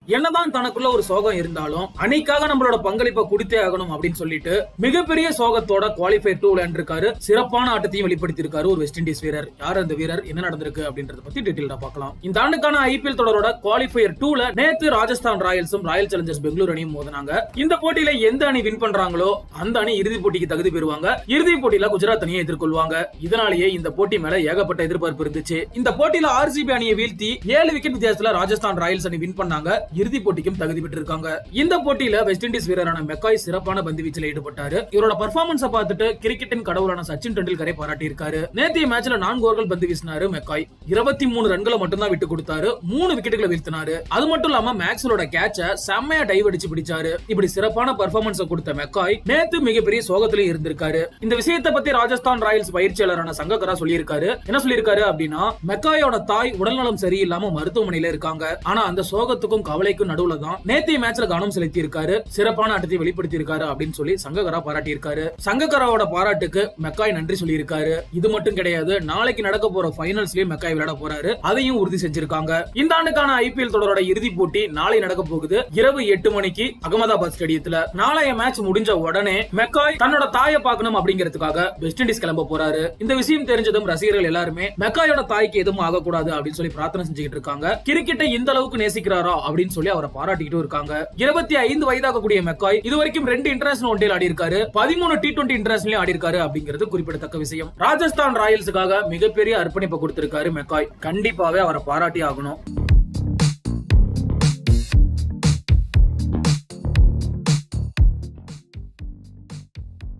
என்னதான் தனக்குள்ள ஒரு சோகம் இருந்தாலும் அணிக்காக நம்மளோட பங்களிப்பை கொடுத்தே ஆகணும் அப்படின்னு சொல்லிட்டு மிகப்பெரிய சோகத்தோட குவாலிஃபை டூ விளையாண்டிருக்காரு சிறப்பான ஆட்டத்தையும் வெளிப்படுத்தியிருக்காரு ஒரு வெஸ்ட் இண்டீஸ் வீரர் யார் அந்த வீரர் என்ன நடந்திருக்கு அப்படின்றத பத்தி டீட்டெயிலா பார்க்கலாம் இந்த ஆண்டுக்கான ஐபிஎல் தொடரோட குவாலிஃபயர் டூல நேத்து ராஜஸ்தான் ராயல்ஸும் ராயல் சேலஞ்சர்ஸ் பெங்களூர் அணியும் மோதினாங்க இந்த போட்டியில எந்த அணி வின் பண்றாங்களோ அந்த அணி இறுதிப் போட்டிக்கு தகுதி பெறுவாங்க இறுதிப் போட்டியில குஜராத் அணியை எதிர்கொள்வாங்க இதனாலேயே இந்த போட்டி மேல ஏகப்பட்ட எதிர்பார்ப்பு இருந்துச்சு இந்த போட்டியில ஆர்சிபி அணியை வீழ்த்தி ஏழு விக்கெட் வித்தியாசத்துல ராஜஸ்தான் ராயல்ஸ் அணி வின் பண்ணாங்க இறுதிப் போட்டிக்கும் தகுதி பெற்றிருக்காங்க இந்த போட்டியில வெஸ்ட் இண்டீஸ் வீரரான மெக்காய் சிறப்பான பந்து வீச்சில் ஈடுபட்டாரு இவரோட பர்ஃபார்மன்ஸ பார்த்துட்டு கிரிக்கெட்டின் கடவுளான சச்சின் டெண்டுல்கரை பாராட்டி இருக்காரு நேற்றைய மேட்ச்ல நான்கு ஓவர்கள் பந்து வீசினாரு மெக்காய் இருபத்தி மூணு ரன்களை மட்டும் தான் விட்டு கொடுத்தாரு மூணு விக்கெட்டுகளை வீழ்த்தினாரு அது மட்டும் இல்லாம மேக்ஸ்வலோட கேட்ச செம்மையா டைவ் அடிச்சு பிடிச்சாரு இப்படி சிறப்பான பர்ஃபார்மன்ஸ் கொடுத்த மெக்காய் நேத்து மிகப்பெரிய சோகத்திலே இருந்திருக்காரு இந்த விஷயத்தை பத்தி ராஜஸ்தான் ராயல்ஸ் பயிற்சியாளரான சங்ககரா சொல்லியிருக்காரு என்ன சொல்லியிருக்காரு அப்படின்னா மெக்காயோட தாய் உடல்நலம் சரியில்லாம மருத்துவமனையில இருக்காங்க ஆனா அந்த சோகத்துக்கும் கவலைக்கும் நடுவுல தான் நேத்திய மேட்ச்ல கவனம் செலுத்தி இருக்காரு சிறப்பான ஆட்டத்தை வெளிப்படுத்தி இருக்காரு அப்படின்னு சொல்லி சங்ககரா பாராட்டி இருக்காரு சங்ககராவோட பாராட்டுக்கு மெக்காய் நன்றி சொல்லியிருக்காரு இது மட்டும் கிடையாது நாளைக்கு நடக்க போற ஃபைனல்ஸ்லயும் மெக்காய் விளையாட போறாரு அதையும் உறுதி செஞ்சிருக்காங்க இந்த ஆண்டுக்கான ஐபிஎல் தொடரோட இறுதிப் போட்டி நாளை நடக்க போகுது இரவு எட்டு மணிக்கு அகமதாபாத் ஸ்டேடியத்துல நாளைய மேட்ச் முடிஞ்ச உடனே மெக்காய் தன்னோட தாயை பார்க்கணும் அப்படிங்கிறதுக்காக வெஸ்ட் இண்டீஸ் கிளம்ப போறாரு இந்த விஷயம் தெரிஞ்சதும் ரசிகர்கள் எல்லாருமே மெக்காயோட தாய்க்கு எதுவும் ஆகக்கூடாது அப்படின்னு சொல்லி பிரார்த்தனை செஞ்சுக்கிட்டு இருக்காங்க கிரிக்கெட்டை இந்த அளவுக்கு நேசிக்கிறாரா அப்படின்னு சொல்லி அவரை பாராட்டிக்கிட்டு இருக்காங்க இருபத்தி ஐந்து வயதாகக்கூடிய மெக்காய் இதுவரைக்கும் ரெண்டு இன்டர்நேஷனல் ஒன்றில் ஆடி இருக்காரு பதிமூணு டி டுவெண்டி இன்டர்நேஷனல் ஆடி இருக்காரு அப்படிங்கிறது குறிப்பிடத்தக்க விஷயம் ராஜஸ்தான் ராயல்ஸுக்காக மிகப்பெரிய அர்ப்பணிப்பை கொடுத்திருக்காரு மெக்காய் கண்டிப்பாவே அவரை பாராட்டி ஆகணும்